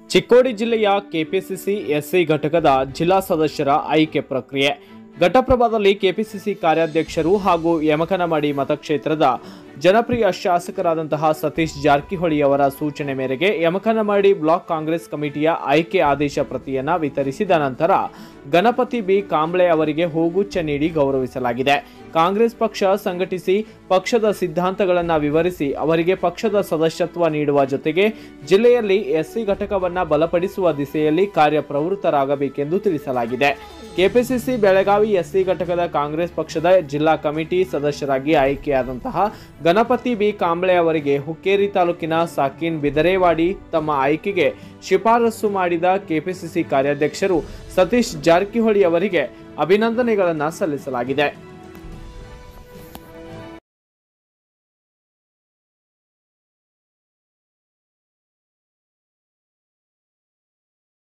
ಚಿಕ್ಕೋಡಿ ಜಿಲ್ಲೆಯ KPCC SC ಘಟಕದ ಜಿಲ್ಲಾ ಸದಸ್ಯರ ಆಯ್ಕೆ ಪ್ರಕ್ರಿಯೆ ಘಟಪ್ರಭಾದಲ್ಲಿ ಕೆಪಿಸಿಸಿ ಕಾರ್ಯಾಧ್ಯಕ್ಷರು ಹಾಗೂ ಯಮಕನಮಡಿ ಮತಕ್ಷೇತ್ರದ ಜನಪ್ರಿಯ ಶಾಸಕರಾದಂತಹ ಸತೀಶ್ ಜಾರಕಿಹೊಳಿ ಅವರ ಸೂಚನೆ ಮೇರೆಗೆ ಯಮಕನಮಡಿ ಬ್ಲಾಕ್ ಕಾಂಗ್ರೆಸ್ ಕಮಿಟಿಯ ಆಯ್ಕೆ ಆದೇಶ ಪ್ರತಿಯನ್ನ ವಿತರಿಸಿದ ನಂತರ ಗಣಪತಿ ಬಿ ಕಾಂಬ್ಳೆ ಅವರಿಗೆ ಹೂಗುಚ್ಛ ನೀಡಿ ಗೌರವಿಸಲಾಗಿದೆ ಕಾಂಗ್ರೆಸ್ ಪಕ್ಷ ಸಂಘಟಿಸಿ ಪಕ್ಷದ ಸಿದ್ಧಾಂತಗಳನ್ನು ವಿವರಿಸಿ ಅವರಿಗೆ ಪಕ್ಷದ ಸದಸ್ಯತ್ವ ನೀಡುವ ಜೊತೆಗೆ ಜಿಲ್ಲೆಯಲ್ಲಿ ಎಸ್ಸಿ ಘಟಕವನ್ನ ಬಲಪಡಿಸುವ ದಿಸೆಯಲ್ಲಿ ಕಾರ್ಯಪ್ರವೃತ್ತರಾಗಬೇಕೆಂದು ತಿಳಿಸಲಾಗಿದೆ ಕೆಪಿಸಿಸಿ ಬೆಳಗಾವಿ ಎಸ್ಸಿ ಘಟಕದ ಕಾಂಗ್ರೆಸ್ ಪಕ್ಷದ ಜಿಲ್ಲಾ ಕಮಿಟಿ ಸದಸ್ಯರಾಗಿ ಆಯ್ಕೆಯಾದಂತಹ ಗಣಪತಿ ಬಿ ಕಾಂಬ್ಳೆ ಅವರಿಗೆ ಹುಕ್ಕೇರಿ ತಾಲೂಕಿನ ಸಾಕಿನ್ ಬಿದರೇವಾಡಿ ತಮ್ಮ ಆಯ್ಕೆಗೆ ಶಿಫಾರಸು ಮಾಡಿದ ಕೆಪಿಸಿಸಿ ಕಾರ್ಯಾಧ್ಯಕ್ಷರು ಸತೀಶ್ ಜಾರಕಿಹೊಳಿ ಅವರಿಗೆ ಅಭಿನಂದನೆಗಳನ್ನು ಸಲ್ಲಿಸಲಾಗಿದೆ